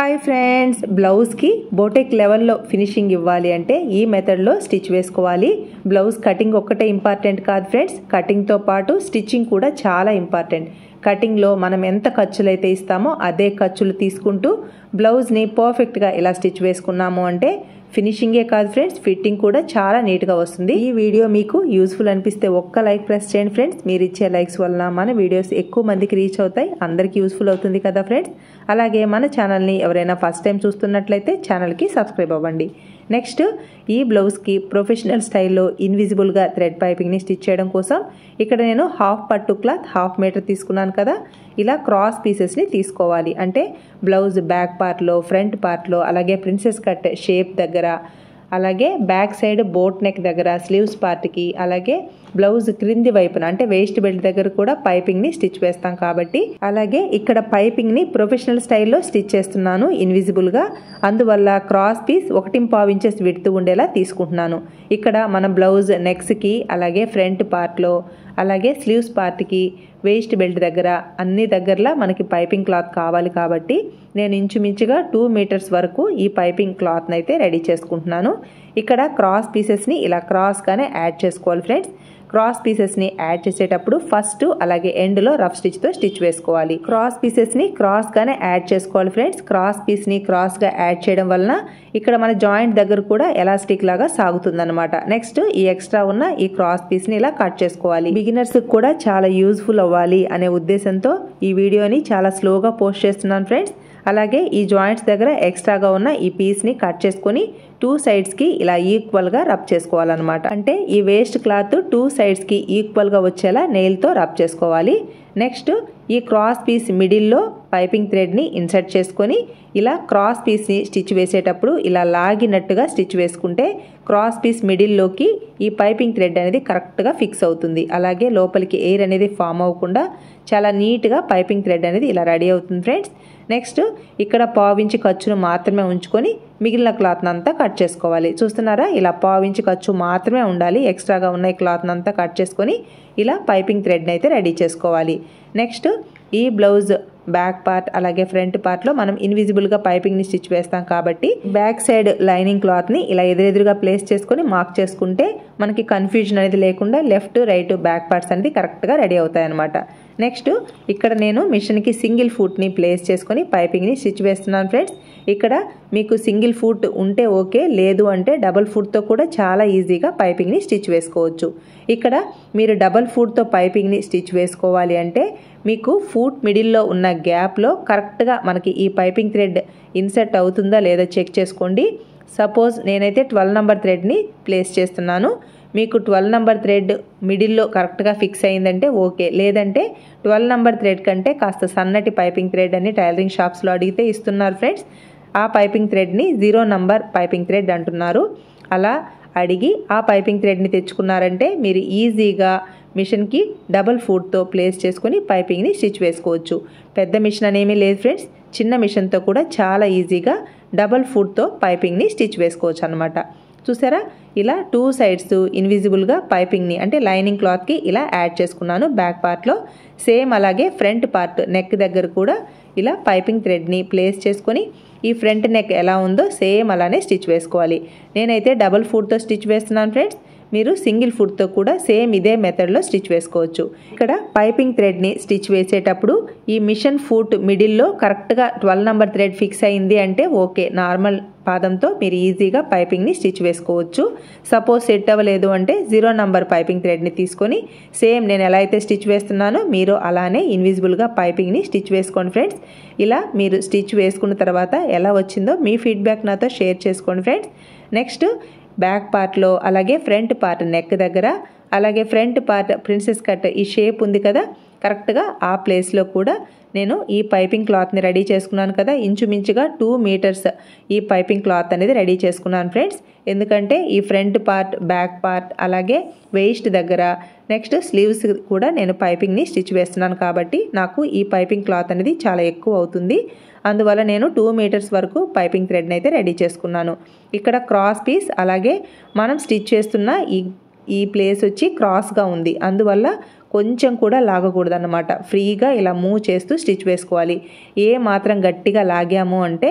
hi friends బ్లౌజ్కి బోటెక్ లెవెల్లో finishing ఇవ్వాలి అంటే ఈ మెథడ్లో స్టిచ్ వేసుకోవాలి బ్లౌజ్ కటింగ్ ఒక్కటే ఇంపార్టెంట్ కాదు ఫ్రెండ్స్ కటింగ్తో పాటు స్టిచ్చింగ్ కూడా చాలా ఇంపార్టెంట్ కటింగ్లో మనం ఎంత ఖర్చులు అయితే ఇస్తామో అదే ఖర్చులు తీసుకుంటూ బ్లౌజ్ని పర్ఫెక్ట్గా ఇలా స్టిచ్ వేసుకున్నాము అంటే ఫినిషింగే కాదు ఫ్రెండ్స్ ఫిట్టింగ్ కూడా చాలా నీట్గా వస్తుంది ఈ వీడియో మీకు యూస్ఫుల్ అనిపిస్తే ఒక్క లైక్ ప్రెస్ చేయండి ఫ్రెండ్స్ మీరు ఇచ్చే లైక్స్ వలన మన వీడియోస్ ఎక్కువ మందికి రీచ్ అవుతాయి అందరికీ యూస్ఫుల్ అవుతుంది కదా ఫ్రెండ్స్ అలాగే మన ఛానల్ని ఎవరైనా ఫస్ట్ టైం చూస్తున్నట్లయితే ఛానల్కి సబ్స్క్రైబ్ అవ్వండి నెక్స్ట్ ఈ బ్లౌజ్కి ప్రొఫెషనల్ స్టైల్లో ఇన్విజిబుల్గా థ్రెడ్ పైపింగ్ని స్టిచ్ చేయడం కోసం ఇక్కడ నేను హాఫ్ పట్టు క్లాత్ హాఫ్ మీటర్ తీసుకున్నాను కదా ఇలా క్రాస్ పీసెస్ని తీసుకోవాలి అంటే బ్లౌజ్ బ్యాక్ పార్ట్లో ఫ్రంట్ పార్ట్లో అలాగే ప్రిన్సెస్ కట్ షేప్ దగ్గర అలాగే బ్యాక్ సైడ్ బోట్ నెక్ దగ్గర స్లీవ్స్ పార్ట్కి అలాగే బ్లౌజ్ క్రింది వైపున అంటే వేస్ట్ బెల్ట్ దగ్గర కూడా పైపింగ్ని స్టిచ్ వేస్తాం కాబట్టి అలాగే ఇక్కడ పైపింగ్ని ప్రొఫెషనల్ స్టైల్లో స్టిచ్ చేస్తున్నాను ఇన్విజిబుల్గా అందువల్ల క్రాస్ పీస్ ఒకటి పావు ఇంచెస్ విడుతూ ఉండేలా తీసుకుంటున్నాను ఇక్కడ మన బ్లౌజ్ నెక్స్కి అలాగే ఫ్రంట్ పార్ట్లో అలాగే స్లీవ్స్ పార్ట్కి వేస్ట్ బెల్ట్ దగ్గర అన్ని దగ్గరలా మనకి పైపింగ్ క్లాత్ కావాలి కాబట్టి నేను ఇంచుమించుగా టూ మీటర్స్ వరకు ఈ పైపింగ్ క్లాత్ని అయితే రెడీ చేసుకుంటున్నాను ఇక్కడ క్రాస్ పీసెస్ని ఇలా క్రాస్గానే యాడ్ చేసుకోవాలి ఫ్రెండ్స్ క్రాస్ పీసెస్ని యాడ్ చేసేటప్పుడు ఫస్ట్ అలాగే ఎండ్లో రఫ్ స్టిచ్తో స్టిచ్ వేసుకోవాలి క్రాస్ పీసెస్ని క్రాస్గానే యాడ్ చేసుకోవాలి ఫ్రెండ్స్ క్రాస్ పీస్ని క్రాస్గా యాడ్ చేయడం వలన ఇక్కడ మన జాయింట్ దగ్గర కూడా ఎలాస్టిక్ లాగా సాగుతుందన్నమాట నెక్స్ట్ ఈ ఎక్స్ట్రా ఉన్న ఈ క్రాస్ పీస్ని ఇలా కట్ చేసుకోవాలి బిగినర్స్ కూడా చాలా యూజ్ఫుల్ అవ్వాలి అనే ఉద్దేశంతో ఈ వీడియోని చాలా స్లోగా పోస్ట్ చేస్తున్నాను ఫ్రెండ్స్ అలాగే ఈ జాయింట్స్ దగ్గర ఎక్స్ట్రాగా ఉన్న ఈ పీస్ని కట్ చేసుకొని టూ సైడ్స్కి ఇలా ఈక్వల్గా రబ్ చేసుకోవాలన్నమాట అంటే ఈ వేస్ట్ క్లాత్ టూ సైడ్స్కి ఈక్వల్గా వచ్చేలా నెయిల్తో రబ్ చేసుకోవాలి నెక్స్ట్ ఈ క్రాస్ పీస్ మిడిల్లో పైపింగ్ థ్రెడ్ని ఇన్సర్ట్ చేసుకొని ఇలా క్రాస్ పీస్ని స్టిచ్ వేసేటప్పుడు ఇలా లాగినట్టుగా స్టిచ్ వేసుకుంటే క్రాస్ పీస్ మిడిల్లోకి ఈ పైపింగ్ థ్రెడ్ అనేది కరెక్ట్గా ఫిక్స్ అవుతుంది అలాగే లోపలికి ఎయిర్ అనేది ఫామ్ అవ్వకుండా చాలా నీట్గా పైపింగ్ థ్రెడ్ అనేది ఇలా రెడీ అవుతుంది ఫ్రెండ్స్ నెక్స్ట్ ఇక్కడ పావించి ఖర్చును మాత్రమే ఉంచుకొని మిగిలిన క్లాత్ని అంతా కట్ చేసుకోవాలి చూస్తున్నారా ఇలా పావించి ఖర్చు మాత్రమే ఉండాలి ఎక్స్ట్రాగా ఉన్న ఈ క్లాత్ని అంతా కట్ చేసుకొని ఇలా పైపింగ్ థ్రెడ్ని అయితే రెడీ చేసుకోవాలి నెక్స్ట్ ఈ బ్లౌజ్ బ్యాక్ పార్ట్ అలాగే ఫ్రంట్ పార్ట్లో మనం ఇన్విజిబుల్గా పైపింగ్ని స్టిచ్ వేస్తాం కాబట్టి బ్యాక్ సైడ్ లైనింగ్ క్లాత్ని ఇలా ఎదురెదురుగా ప్లేస్ చేసుకొని మార్క్ చేసుకుంటే మనకి కన్ఫ్యూజన్ అనేది లేకుండా లెఫ్ట్ రైట్ బ్యాక్ పార్ట్స్ అనేది కరెక్ట్గా రెడీ అవుతాయి అనమాట నెక్స్ట్ ఇక్కడ నేను మిషన్కి సింగిల్ ఫుట్ని ప్లేస్ చేసుకొని పైపింగ్ని స్టిచ్ వేస్తున్నాను ఫ్రెండ్స్ ఇక్కడ మీకు సింగిల్ ఫుట్ ఉంటే ఓకే లేదు అంటే డబల్ ఫుట్తో కూడా చాలా ఈజీగా పైపింగ్ని స్టిచ్ వేసుకోవచ్చు ఇక్కడ మీరు డబల్ ఫుట్తో పైపింగ్ని స్టిచ్ వేసుకోవాలి అంటే మీకు ఫూట్ మిడిల్లో ఉన్న గ్యాప్లో కరెక్ట్గా మనకి ఈ పైపింగ్ థ్రెడ్ ఇన్సర్ట్ అవుతుందా లేదా చెక్ చేసుకోండి సపోజ్ నేనైతే ట్వెల్వ్ నెంబర్ థ్రెడ్ని ప్లేస్ చేస్తున్నాను మీకు ట్వెల్వ్ నెంబర్ థ్రెడ్ మిడిల్లో కరెక్ట్గా ఫిక్స్ అయిందంటే ఓకే లేదంటే ట్వెల్వ్ నెంబర్ థ్రెడ్ కంటే కాస్త సన్నటి పైపింగ్ థ్రెడ్ అని టైలరింగ్ షాప్స్లో అడిగితే ఇస్తున్నారు ఫ్రెండ్స్ ఆ పైపింగ్ థ్రెడ్ని జీరో నంబర్ పైపింగ్ థ్రెడ్ అంటున్నారు అలా అడిగి ఆ పైపింగ్ థ్రెడ్ని తెచ్చుకున్నారంటే మీరు ఈజీగా మిషన్కి డబల్ ఫుడ్తో ప్లేస్ చేసుకొని పైపింగ్ని స్టిచ్ వేసుకోవచ్చు పెద్ద మిషన్ అనేమీ లేదు ఫ్రెండ్స్ చిన్న మిషన్తో కూడా చాలా ఈజీగా డబల్ ఫుడ్తో పైపింగ్ని స్టిచ్ వేసుకోవచ్చు అనమాట చూసారా ఇలా టూ సైడ్స్ ఇన్విజిబుల్గా పైపింగ్ని అంటే లైనింగ్ క్లాత్కి ఇలా యాడ్ చేసుకున్నాను బ్యాక్ పార్ట్లో సేమ్ అలాగే ఫ్రంట్ పార్ట్ నెక్ దగ్గర కూడా ఇలా పైపింగ్ థ్రెడ్ని ప్లేస్ చేసుకొని ఈ ఫ్రంట్ నెక్ ఎలా ఉందో సేమ్ అలానే స్టిచ్ వేసుకోవాలి నేనైతే డబల్ ఫుడ్తో స్టిచ్ వేస్తున్నాను ఫ్రెండ్స్ మీరు సింగిల్ ఫుడ్తో కూడా సేమ్ ఇదే మెథడ్లో స్టిచ్ వేసుకోవచ్చు ఇక్కడ పైపింగ్ థ్రెడ్ని స్టిచ్ వేసేటప్పుడు ఈ మిషన్ ఫుట్ మిడిల్లో కరెక్ట్గా ట్వెల్వ్ నెంబర్ థ్రెడ్ ఫిక్స్ అయింది అంటే ఓకే నార్మల్ పాదంతో మీరు ఈజీగా పైపింగ్ని స్టిచ్ వేసుకోవచ్చు సపోజ్ సెట్ అవ్వలేదు అంటే జీరో నంబర్ పైపింగ్ థ్రెడ్ని తీసుకొని సేమ్ నేను ఎలా అయితే స్టిచ్ వేస్తున్నానో మీరు అలానే ఇన్విజిబుల్గా పైపింగ్ని స్టిచ్ వేసుకోండి ఫ్రెండ్స్ ఇలా మీరు స్టిచ్ వేసుకున్న తర్వాత ఎలా వచ్చిందో మీ ఫీడ్బ్యాక్ నాతో షేర్ చేసుకోండి ఫ్రెండ్స్ నెక్స్ట్ బ్యాక్ పార్ట్లో అలాగే ఫ్రంట్ పార్ట్ నెక్ దగ్గర అలాగే ఫ్రంట్ పార్ట్ ప్రిన్సెస్ కట్ ఈ షేప్ ఉంది కదా కరెక్ట్గా ఆ ప్లేస్లో కూడా నేను ఈ పైపింగ్ క్లాత్ని రెడీ చేసుకున్నాను కదా ఇంచుమించుగా టూ మీటర్స్ ఈ పైపింగ్ క్లాత్ అనేది రెడీ చేసుకున్నాను ఫ్రెండ్స్ ఎందుకంటే ఈ ఫ్రంట్ పార్ట్ బ్యాక్ పార్ట్ అలాగే వేస్ట్ దగ్గర నెక్స్ట్ స్లీవ్స్ కూడా నేను పైపింగ్ని స్టిచ్ వేస్తున్నాను కాబట్టి నాకు ఈ పైపింగ్ క్లాత్ అనేది చాలా ఎక్కువ అవుతుంది అందువల్ల నేను టూ మీటర్స్ వరకు పైపింగ్ థ్రెడ్ని అయితే రెడీ చేసుకున్నాను ఇక్కడ క్రాస్ పీస్ అలాగే మనం స్టిచ్ చేస్తున్న ఈ ఈ ప్లేస్ వచ్చి క్రాస్గా ఉంది అందువల్ల కొంచెం కూడా లాగకూడదు అనమాట ఫ్రీగా ఇలా మూవ్ చేస్తూ స్టిచ్ వేసుకోవాలి ఏ మాత్రం గట్టిగా లాగాము అంటే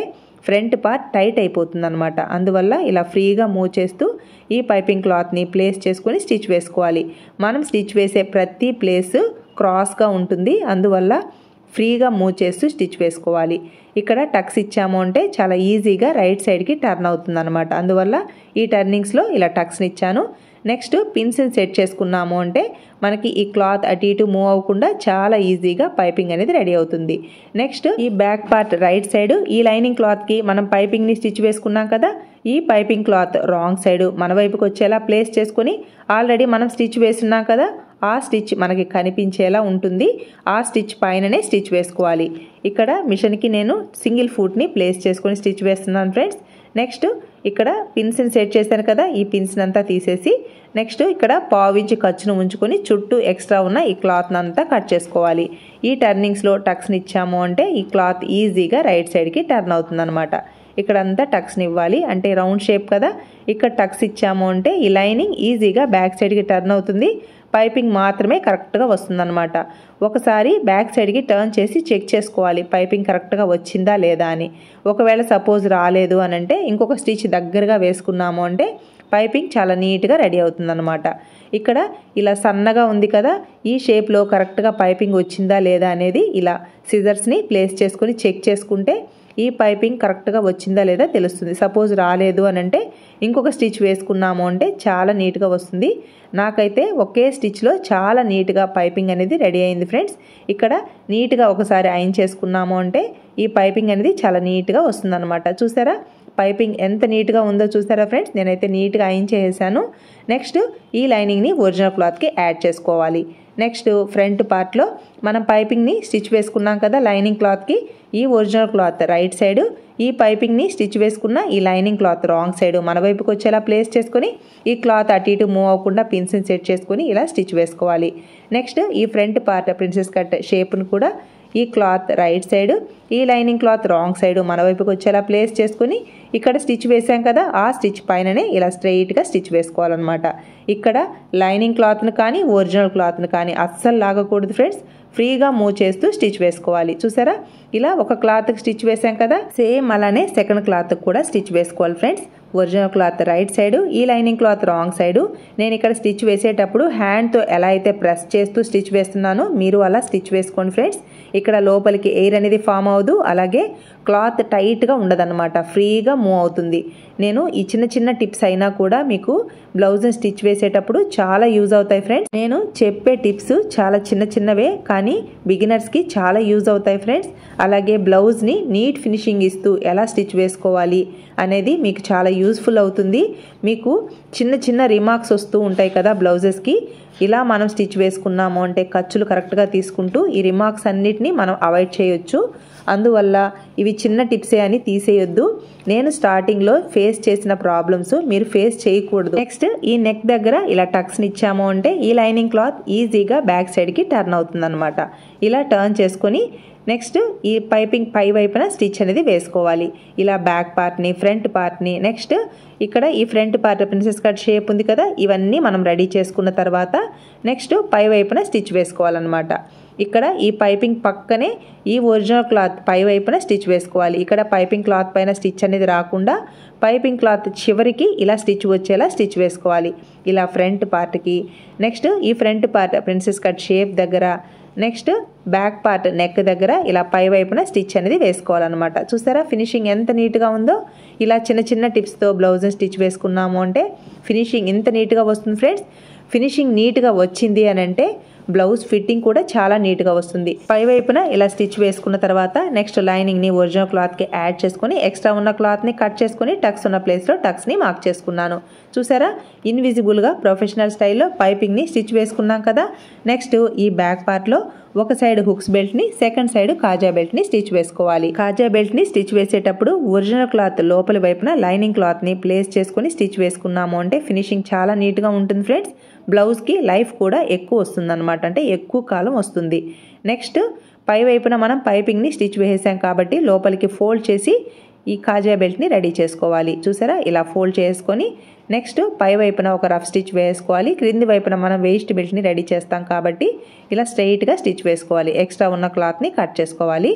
ఫ్రంట్ పార్ట్ టైట్ అయిపోతుంది అనమాట అందువల్ల ఇలా ఫ్రీగా మూవ్ చేస్తూ ఈ పైపింగ్ క్లాత్ని ప్లేస్ చేసుకొని స్టిచ్ వేసుకోవాలి మనం స్టిచ్ వేసే ప్రతి ప్లేస్ క్రాస్గా ఉంటుంది అందువల్ల ఫ్రీగా మూవ్ చేస్తూ స్టిచ్ వేసుకోవాలి ఇక్కడ టక్స్ ఇచ్చాము అంటే చాలా ఈజీగా రైట్ సైడ్కి టర్న్ అవుతుంది అనమాట అందువల్ల ఈ టర్నింగ్స్లో ఇలా టక్స్ని ఇచ్చాను నెక్స్ట్ పిన్స్ని సెట్ చేసుకున్నాము అంటే మనకి ఈ క్లాత్ అటు ఇటు మూవ్ అవ్వకుండా చాలా ఈజీగా పైపింగ్ అనేది రెడీ అవుతుంది నెక్స్ట్ ఈ బ్యాక్ పార్ట్ రైట్ సైడ్ ఈ లైనింగ్ క్లాత్కి మనం పైపింగ్ని స్టిచ్ వేసుకున్నాం కదా ఈ పైపింగ్ క్లాత్ రాంగ్ సైడ్ మన వైపుకి వచ్చేలా ప్లేస్ చేసుకొని ఆల్రెడీ మనం స్టిచ్ వేసున్నాం కదా ఆ స్టిచ్ మనకి కనిపించేలా ఉంటుంది ఆ స్టిచ్ పైననే స్టిచ్ వేసుకోవాలి ఇక్కడ మిషన్కి నేను సింగిల్ ఫుట్ని ప్లేస్ చేసుకొని స్టిచ్ వేస్తున్నాను ఫ్రెండ్స్ నెక్స్ట్ ఇక్కడ పిన్స్ని సెట్ చేశాను కదా ఈ పిన్స్ని అంతా తీసేసి నెక్స్ట్ ఇక్కడ పావించి ఖర్చును ఉంచుకొని చుట్టూ ఎక్స్ట్రా ఉన్న ఈ క్లాత్ని అంతా కట్ చేసుకోవాలి ఈ టర్నింగ్స్లో టక్స్ని ఇచ్చాము అంటే ఈ క్లాత్ ఈజీగా రైట్ సైడ్కి టర్న్ అవుతుంది అనమాట ఇక్కడ అంతా టక్స్ని ఇవ్వాలి అంటే రౌండ్ షేప్ కదా ఇక్కడ టక్స్ ఇచ్చాము అంటే ఈ లైనింగ్ ఈజీగా బ్యాక్ సైడ్కి టర్న్ అవుతుంది పైపింగ్ మాత్రమే కరెక్ట్గా వస్తుందన్నమాట ఒకసారి బ్యాక్ సైడ్కి టర్న్ చేసి చెక్ చేసుకోవాలి పైపింగ్ కరెక్ట్గా వచ్చిందా లేదా అని ఒకవేళ సపోజ్ రాలేదు అని అంటే ఇంకొక స్టిచ్ దగ్గరగా వేసుకున్నాము అంటే పైపింగ్ చాలా నీట్గా రెడీ అవుతుందన్నమాట ఇక్కడ ఇలా సన్నగా ఉంది కదా ఈ షేప్లో కరెక్ట్గా పైపింగ్ వచ్చిందా లేదా అనేది ఇలా సిజర్స్ని ప్లేస్ చేసుకొని చెక్ చేసుకుంటే ఈ పైపింగ్ కరెక్ట్గా వచ్చిందా లేదా తెలుస్తుంది సపోజ్ రాలేదు అని అంటే ఇంకొక స్టిచ్ వేసుకున్నాము అంటే చాలా నీట్గా వస్తుంది నాకైతే ఒకే స్టిచ్లో చాలా నీట్గా పైపింగ్ అనేది రెడీ అయింది ఫ్రెండ్స్ ఇక్కడ నీట్గా ఒకసారి ఐన్ చేసుకున్నాము అంటే ఈ పైపింగ్ అనేది చాలా నీట్గా వస్తుందన్నమాట చూసారా పైపింగ్ ఎంత నీట్గా ఉందో చూసారా ఫ్రెండ్స్ నేనైతే నీట్గా ఐన్ చేసేసాను నెక్స్ట్ ఈ లైనింగ్ని ఒరిజినల్ క్లాత్కి యాడ్ చేసుకోవాలి నెక్స్ట్ ఫ్రంట్ పార్ట్లో మనం పైపింగ్ని స్టిచ్ వేసుకున్నాం కదా లైనింగ్ క్లాత్కి ఈ ఒరిజినల్ క్లాత్ రైట్ సైడ్ ఈ పైపింగ్ని స్టిచ్ వేసుకున్న ఈ లైనింగ్ క్లాత్ రాంగ్ సైడ్ మన వైపుకి వచ్చేలా ప్లేస్ చేసుకొని ఈ క్లాత్ అటు ఇటు మూవ్ అవ్వకుండా పిన్స్ని సెట్ చేసుకొని ఇలా స్టిచ్ వేసుకోవాలి నెక్స్ట్ ఈ ఫ్రంట్ పార్ట్ ప్రిన్సెస్ కట్ షేప్ను కూడా ఈ క్లాత్ రైట్ సైడ్ ఈ లైనింగ్ క్లాత్ రాంగ్ సైడ్ మన వైపుకి వచ్చేలా ప్లేస్ చేసుకొని ఇక్కడ స్టిచ్ వేసాం కదా ఆ స్టిచ్ పైననే ఇలా స్ట్రైట్గా స్టిచ్ వేసుకోవాలన్నమాట ఇక్కడ లైనింగ్ క్లాత్ను కానీ ఒరిజినల్ క్లాత్ను కానీ అస్సలు లాగకూడదు ఫ్రెండ్స్ ఫ్రీగా మూవ్ చేస్తూ స్టిచ్ వేసుకోవాలి చూసారా ఇలా ఒక క్లాత్కి స్టిచ్ వేసాం కదా సేమ్ అలానే సెకండ్ క్లాత్కి కూడా స్టిచ్ వేసుకోవాలి friends original cloth right side ఈ లైనింగ్ క్లాత్ రాంగ్ సైడ్ నేను ఇక్కడ స్టిచ్ వేసేటప్పుడు హ్యాండ్తో ఎలా అయితే ప్రెస్ చేస్తూ స్టిచ్ వేస్తున్నానో మీరు అలా స్టిచ్ వేసుకోండి ఫ్రెండ్స్ ఇక్కడ లోపలికి ఎయిర్ అనేది ఫామ్ అవ్వదు అలాగే క్లాత్ టైట్గా ఉండదన్నమాట ఫ్రీగా మూవ్ అవుతుంది నేను ఈ చిన్న చిన్న టిప్స్ అయినా కూడా మీకు బ్లౌజ్ని స్టిచ్ వేసేటప్పుడు చాలా యూజ్ అవుతాయి ఫ్రెండ్స్ నేను చెప్పే టిప్స్ చాలా చిన్న చిన్నవే కానీ బిగినర్స్కి చాలా యూజ్ అవుతాయి ఫ్రెండ్స్ అలాగే బ్లౌజ్ని నీట్ ఫినిషింగ్ ఇస్తూ ఎలా స్టిచ్ వేసుకోవాలి అనేది మీకు చాలా యూస్ఫుల్ అవుతుంది మీకు చిన్న చిన్న రిమార్క్స్ వస్తూ ఉంటాయి కదా బ్లౌజెస్కి ఇలా మనం స్టిచ్ వేసుకున్నాము అంటే ఖర్చులు కరెక్ట్గా తీసుకుంటూ ఈ రిమార్క్స్ అన్నిటిని మనం అవాయిడ్ చేయొచ్చు అందువల్ల ఇవి చిన్న టిప్సే అని తీసేయొద్దు నేను స్టార్టింగ్లో ఫేస్ చేసిన ప్రాబ్లమ్స్ మీరు ఫేస్ చేయకూడదు నెక్స్ట్ ఈ నెక్ దగ్గర ఇలా టక్స్ని ఇచ్చాము అంటే ఈ లైనింగ్ క్లాత్ ఈజీగా బ్యాక్ సైడ్కి టర్న్ అవుతుందన్నమాట ఇలా టర్న్ చేసుకొని నెక్స్ట్ ఈ పైపింగ్ పై వైపున స్టిచ్ అనేది వేసుకోవాలి ఇలా బ్యాక్ పార్ట్ని ఫ్రంట్ పార్ట్ని నెక్స్ట్ ఇక్కడ ఈ front part princess cut shape ఉంది కదా ఇవన్నీ మనం రెడీ చేసుకున్న తర్వాత నెక్స్ట్ పై వైపున స్టిచ్ వేసుకోవాలన్నమాట ఇక్కడ ఈ పైపింగ్ పక్కనే ఈ ఒరిజినల్ క్లాత్ పై వైపున స్టిచ్ వేసుకోవాలి ఇక్కడ పైపింగ్ క్లాత్ పైన స్టిచ్ అనేది రాకుండా పైపింగ్ క్లాత్ చివరికి ఇలా స్టిచ్ వచ్చేలా స్టిచ్ వేసుకోవాలి ఇలా ఫ్రంట్ పార్ట్కి నెక్స్ట్ ఈ front part princess cut shape దగ్గర నెక్స్ట్ బ్యాక్ పార్ట్ నెక్ దగ్గర ఇలా పై వైపున స్టిచ్ అనేది వేసుకోవాలన్నమాట చూసారా ఫినిషింగ్ ఎంత నీట్గా ఉందో ఇలా చిన్న చిన్న టిప్స్తో బ్లౌజ్ని స్టిచ్ వేసుకున్నాము అంటే ఫినిషింగ్ ఇంత నీట్గా వస్తుంది ఫ్రెండ్స్ ఫినిషింగ్ నీట్గా వచ్చింది అని అంటే బ్లౌజ్ ఫిట్టింగ్ కూడా చాలా నీట్గా వస్తుంది పై వైపున ఇలా స్టిచ్ వేసుకున్న తర్వాత నెక్స్ట్ లైనింగ్ని ఒరిజినల్ క్లాత్కి యాడ్ చేసుకొని ఎక్స్ట్రా ఉన్న క్లాత్ని కట్ చేసుకొని టక్స్ ఉన్న ప్లేస్లో టక్స్ని మార్క్ చేసుకున్నాను చూసారా ఇన్విజిబుల్గా ప్రొఫెషనల్ స్టైల్లో పైపింగ్ని స్టిచ్ వేసుకున్నాం కదా నెక్స్ట్ ఈ బ్యాక్ పార్ట్లో ఒక సైడ్ హుక్స్ బెల్ట్ని సెకండ్ సైడ్ కాజా బెల్ట్ని స్టిచ్ వేసుకోవాలి కాజా బెల్ట్ని స్టిచ్ వేసేటప్పుడు ఒరిజినల్ క్లాత్ లోపలి వైపున లైనింగ్ క్లాత్ని ప్లేస్ చేసుకొని స్టిచ్ వేసుకున్నాము అంటే ఫినిషింగ్ చాలా నీట్గా ఉంటుంది ఫ్రెండ్స్ బ్లౌజ్కి లైఫ్ కూడా ఎక్కువ వస్తుంది అనమాట అంటే ఎక్కువ కాలం వస్తుంది నెక్స్ట్ పై వైపున మనం పైపింగ్ని స్టిచ్ వేసాం కాబట్టి లోపలికి ఫోల్డ్ చేసి ఈ కాజా బెల్ట్ని రెడీ చేసుకోవాలి చూసారా ఇలా ఫోల్డ్ చేసుకొని నెక్స్ట్ పై వైపున ఒక రఫ్ స్టిచ్ వేసుకోవాలి క్రింది వైపున మనం వేస్ట్ బెల్ట్ని రెడీ చేస్తాం కాబట్టి ఇలా స్ట్రైట్గా స్టిచ్ వేసుకోవాలి ఎక్స్ట్రా ఉన్న క్లాత్ని కట్ చేసుకోవాలి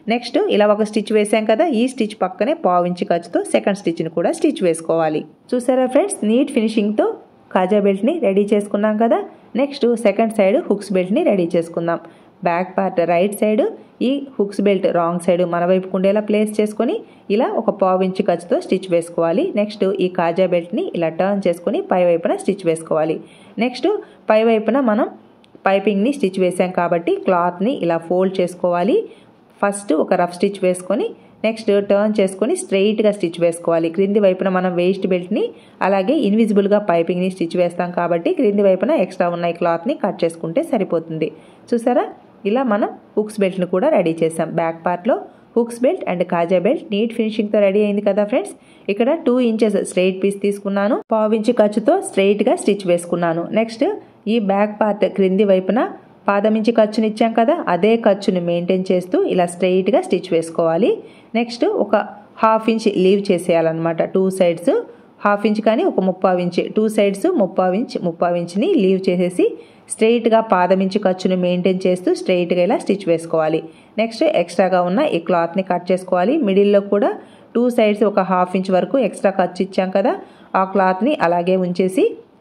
నెక్స్ట్ ఇలా ఒక స్టిచ్ వేసాం కదా ఈ స్టిచ్ పక్కనే పావించి ఖర్చుతో సెకండ్ స్టిచ్ని కూడా స్టిచ్ వేసుకోవాలి చూసారా ఫ్రెండ్స్ నీట్ ఫినిషింగ్తో కాజా బెల్ట్ని రెడీ చేసుకున్నాం కదా నెక్స్ట్ సెకండ్ సైడ్ హుక్స్ బెల్ట్ని రెడీ చేసుకుందాం బ్యాక్ పార్ట్ రైట్ సైడ్ ఈ హుక్స్ బెల్ట్ రాంగ్ సైడ్ మన వైపు కుండేలా ప్లేస్ చేసుకొని ఇలా ఒక పావు ఇంచు ఖర్చుతో స్టిచ్ వేసుకోవాలి నెక్స్ట్ ఈ కాజా బెల్ట్ని ఇలా టర్న్ చేసుకొని పై వైపున స్టిచ్ వేసుకోవాలి నెక్స్ట్ పై వైపున మనం పైపింగ్ని స్టిచ్ వేసాం కాబట్టి క్లాత్ని ఇలా ఫోల్డ్ చేసుకోవాలి ఫస్ట్ ఒక రఫ్ స్టిచ్ వేసుకొని నెక్స్ట్ టర్న్ చేసుకొని స్ట్రెయిట్గా స్టిచ్ వేసుకోవాలి క్రింది వైపున మనం వేస్ట్ బెల్ట్ని అలాగే ఇన్విజిబుల్గా పైపింగ్ని స్టిచ్ వేస్తాం కాబట్టి క్రింది వైపున ఎక్స్ట్రా ఉన్న ఈ క్లాత్ని కట్ చేసుకుంటే సరిపోతుంది చూసారా ఇలా మనం హుక్స్ బెల్ట్ని కూడా రెడీ చేసాం బ్యాక్ పార్ట్లో హుక్స్ బెల్ట్ అండ్ కాజా బెల్ట్ నీట్ ఫినిషింగ్తో రెడీ అయింది కదా ఫ్రెండ్స్ ఇక్కడ టూ ఇంచెస్ స్ట్రైట్ పీస్ తీసుకున్నాను పావించి ఖర్చుతో స్ట్రైట్గా స్టిచ్ వేసుకున్నాను నెక్స్ట్ ఈ బ్యాక్ పార్ట్ క్రింది వైపున పాదమించి ఖర్చుని ఇచ్చాం కదా అదే ఖర్చుని మెయింటైన్ చేస్తూ ఇలా స్ట్రైట్గా స్టిచ్ వేసుకోవాలి నెక్స్ట్ ఒక హాఫ్ ఇంచ్ లీవ్ చేసేయాలన్నమాట టూ సైడ్స్ హాఫ్ ఇంచ్ కానీ ఒక ముప్పావు ఇంచ్ టూ సైడ్స్ ముప్పావు ఇంచ్ ముప్పావు ఇంచ్ని లీవ్ చేసేసి స్ట్రైట్గా పాదమించి ఖర్చుని మెయింటైన్ చేస్తూ స్ట్రైట్గా ఇలా స్టిచ్ వేసుకోవాలి నెక్స్ట్ ఎక్స్ట్రాగా ఉన్న ఈ క్లాత్ని కట్ చేసుకోవాలి మిడిల్లో కూడా టూ సైడ్స్ ఒక హాఫ్ ఇంచ్ వరకు ఎక్స్ట్రా ఖర్చు ఇచ్చాం కదా ఆ క్లాత్ని అలాగే ఉంచేసి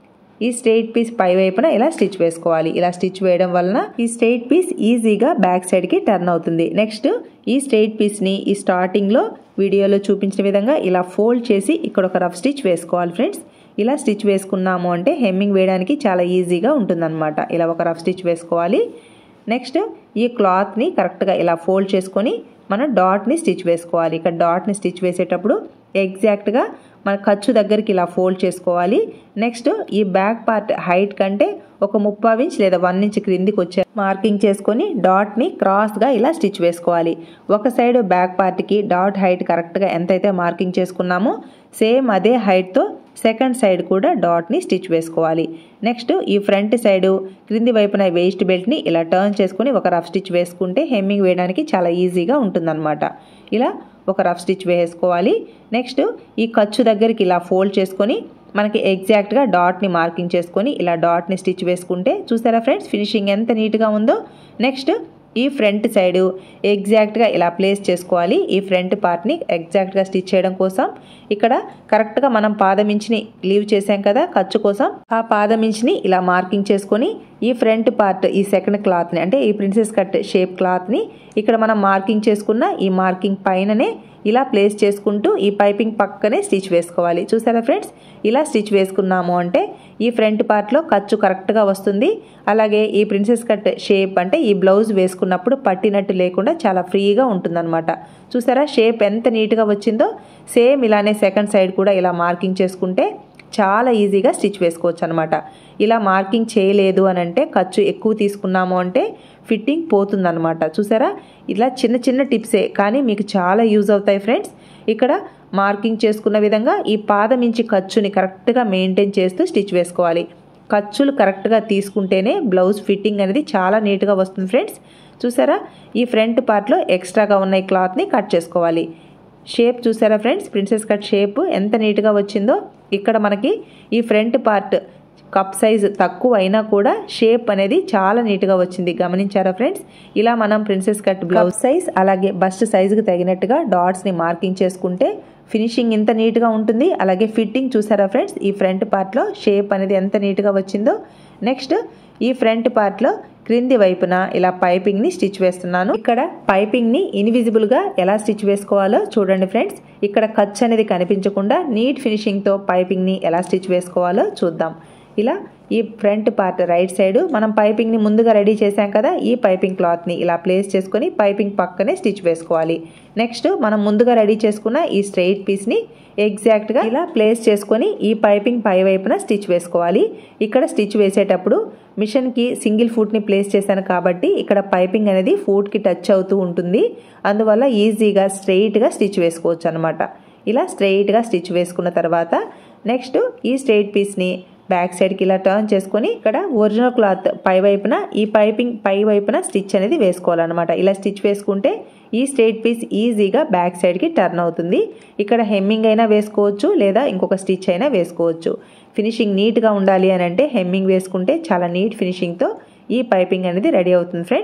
ఈ స్ట్రైట్ పీస్ పై వైపున ఇలా స్టిచ్ వేసుకోవాలి ఇలా స్టిచ్ వేయడం వలన ఈ స్ట్రైట్ పీస్ ఈజీగా బ్యాక్ సైడ్కి టర్న్ అవుతుంది నెక్స్ట్ ఈ స్ట్రైట్ పీస్ని ఈ స్టార్టింగ్లో వీడియోలో చూపించిన విధంగా ఇలా ఫోల్డ్ చేసి ఇక్కడ ఒక రఫ్ స్టిచ్ వేసుకోవాలి ఫ్రెండ్స్ ఇలా స్టిచ్ వేసుకున్నాము అంటే హెమ్మింగ్ వేయడానికి చాలా ఈజీగా ఉంటుందన్నమాట ఇలా ఒక రఫ్ స్టిచ్ వేసుకోవాలి నెక్స్ట్ ఈ క్లాత్ని కరెక్ట్గా ఇలా ఫోల్డ్ చేసుకొని మనం డాట్ని స్టిచ్ వేసుకోవాలి ఇక్కడ డాట్ని స్టిచ్ వేసేటప్పుడు ఎగ్జాక్ట్గా మన ఖర్చు దగ్గరికి ఇలా ఫోల్డ్ చేసుకోవాలి నెక్స్ట్ ఈ బ్యాక్ పార్ట్ హైట్ కంటే ఒక ముప్పావు ఇంచ్ లేదా వన్ ఇంచ్ క్రిందికి వచ్చే మార్కింగ్ చేసుకొని డాట్ని క్రాస్గా ఇలా స్టిచ్ వేసుకోవాలి ఒక సైడ్ బ్యాక్ పార్ట్కి డాట్ హైట్ కరెక్ట్గా ఎంతైతే మార్కింగ్ చేసుకున్నామో సేమ్ అదే హైట్తో సెకండ్ సైడ్ కూడా డాట్ని స్టిచ్ వేసుకోవాలి నెక్స్ట్ ఈ ఫ్రంట్ సైడ్ క్రింది వైపున వేస్ట్ బెల్ట్ని ఇలా టర్న్ చేసుకుని ఒక రఫ్ స్టిచ్ వేసుకుంటే హెమ్మింగ్ వేయడానికి చాలా ఈజీగా ఉంటుందన్నమాట ఇలా ఒక రఫ్ స్టిచ్ వేసుకోవాలి నెక్స్ట్ ఈ ఖర్చు దగ్గరికి ఇలా ఫోల్డ్ చేసుకొని మనకి ఎగ్జాక్ట్గా డాట్ని మార్కింగ్ చేసుకొని ఇలా డాట్ని స్టిచ్ వేసుకుంటే చూసారా ఫ్రెండ్స్ ఫినిషింగ్ ఎంత నీట్గా ఉందో నెక్స్ట్ ఈ ఫ్రంట్ సైడ్ ఎగ్జాక్ట్గా ఇలా ప్లేస్ చేసుకోవాలి ఈ ఫ్రంట్ పార్ట్ని ఎగ్జాక్ట్గా స్టిచ్ చేయడం కోసం ఇక్కడ కరెక్ట్గా మనం పాదమించిని లీవ్ చేసాం కదా ఖర్చు కోసం ఆ పాదమించిని ఇలా మార్కింగ్ చేసుకొని ఈ ఫ్రంట్ పార్ట్ ఈ సెకండ్ క్లాత్ని అంటే ఈ ప్రిన్సెస్ కట్ షేప్ క్లాత్ని ఇక్కడ మనం మార్కింగ్ చేసుకున్న ఈ మార్కింగ్ పైననే ఇలా ప్లేస్ చేసుకుంటూ ఈ పైపింగ్ పక్కనే స్టిచ్ వేసుకోవాలి చూసారా ఫ్రెండ్స్ ఇలా స్టిచ్ వేసుకున్నాము అంటే ఈ ఫ్రంట్ పార్ట్లో ఖర్చు కరెక్ట్గా వస్తుంది అలాగే ఈ ప్రిన్సెస్ కట్ షేప్ అంటే ఈ బ్లౌజ్ వేసుకున్నప్పుడు పట్టినట్టు లేకుండా చాలా ఫ్రీగా ఉంటుందన్నమాట చూసారా షేప్ ఎంత నీట్గా వచ్చిందో సేమ్ ఇలానే సెకండ్ సైడ్ కూడా ఇలా మార్కింగ్ చేసుకుంటే చాలా ఈజీగా స్టిచ్ వేసుకోవచ్చు అనమాట ఇలా మార్కింగ్ చేయలేదు అని అంటే ఖర్చు ఎక్కువ తీసుకున్నాము అంటే ఫిట్టింగ్ పోతుందన్నమాట చూసారా ఇలా చిన్న చిన్న టిప్సే కానీ మీకు చాలా యూజ్ అవుతాయి ఫ్రెండ్స్ ఇక్కడ మార్కింగ్ చేసుకున్న విధంగా ఈ పాదం ఇంచి ఖర్చుని కరెక్ట్గా మెయింటైన్ చేస్తూ స్టిచ్ వేసుకోవాలి ఖర్చులు కరెక్ట్గా తీసుకుంటేనే బ్లౌజ్ ఫిట్టింగ్ అనేది చాలా నీట్గా వస్తుంది ఫ్రెండ్స్ చూసారా ఈ ఫ్రంట్ పార్ట్లో ఎక్స్ట్రాగా ఉన్న ఈ క్లాత్ని కట్ చేసుకోవాలి షేప్ చూసారా ఫ్రెండ్స్ ప్రిన్సెస్ కట్ షేప్ ఎంత నీట్గా వచ్చిందో ఇక్కడ మనకి ఈ ఫ్రంట్ పార్ట్ కప్ సైజ్ తక్కువ అయినా కూడా షేప్ అనేది చాలా నీట్గా వచ్చింది గమనించారా ఫ్రెండ్స్ ఇలా మనం ప్రిన్సెస్ కట్ బ్లౌజ్ సైజ్ అలాగే బస్ట్ సైజుకి తగినట్టుగా డాట్స్ని మార్కింగ్ చేసుకుంటే ఫినిషింగ్ ఇంత నీట్గా ఉంటుంది అలాగే ఫిట్టింగ్ చూసారా ఫ్రెండ్స్ ఈ ఫ్రంట్ పార్ట్లో షేప్ అనేది ఎంత నీట్గా వచ్చిందో నెక్స్ట్ ఈ ఫ్రంట్ పార్ట్లో క్రింది వైపున ఇలా పైపింగ్ని స్టిచ్ వేస్తున్నాను ఇక్కడ పైపింగ్ని ఇన్విజిబుల్గా ఎలా స్టిచ్ వేసుకోవాలో చూడండి ఫ్రెండ్స్ ఇక్కడ ఖర్చు అనేది కనిపించకుండా నీట్ ఫినిషింగ్తో పైపింగ్ని ఎలా స్టిచ్ వేసుకోవాలో చూద్దాం ఇలా ఈ ఫ్రంట్ పార్ట్ రైట్ సైడ్ మనం పైపింగ్ని ముందుగా రెడీ చేసాం కదా ఈ పైపింగ్ క్లాత్ని ఇలా ప్లేస్ చేసుకొని పైపింగ్ పక్కనే స్టిచ్ వేసుకోవాలి నెక్స్ట్ మనం ముందుగా రెడీ చేసుకున్న ఈ స్ట్రెయిట్ పీస్ని ఎగ్జాక్ట్గా ఇలా ప్లేస్ చేసుకొని ఈ పైపింగ్ పై వైపున స్టిచ్ వేసుకోవాలి ఇక్కడ స్టిచ్ వేసేటప్పుడు మిషన్కి సింగిల్ ఫుట్ని ప్లేస్ చేశాను కాబట్టి ఇక్కడ పైపింగ్ అనేది ఫుట్కి టచ్ అవుతూ ఉంటుంది అందువల్ల ఈజీగా స్ట్రెయిట్గా స్టిచ్ వేసుకోవచ్చు అనమాట ఇలా స్ట్రెయిట్గా స్టిచ్ వేసుకున్న తర్వాత నెక్స్ట్ ఈ స్ట్రెయిట్ పీస్ని బ్యాక్ సైడ్కి ఇలా టర్న్ చేసుకొని ఇక్కడ ఒరిజినల్ క్లాత్ పై వైపున ఈ పైపింగ్ పై వైపున స్టిచ్ అనేది వేసుకోవాలన్నమాట ఇలా స్టిచ్ వేసుకుంటే ఈ స్ట్రైట్ పీస్ ఈజీగా బ్యాక్ సైడ్కి టర్న్ అవుతుంది ఇక్కడ హెమ్మింగ్ అయినా వేసుకోవచ్చు లేదా ఇంకొక స్టిచ్ అయినా వేసుకోవచ్చు ఫినిషింగ్ నీట్గా ఉండాలి అని అంటే హెమ్మింగ్ వేసుకుంటే చాలా నీట్ ఫినిషింగ్తో ఈ పైపింగ్ అనేది రెడీ అవుతుంది ఫ్రెండ్స్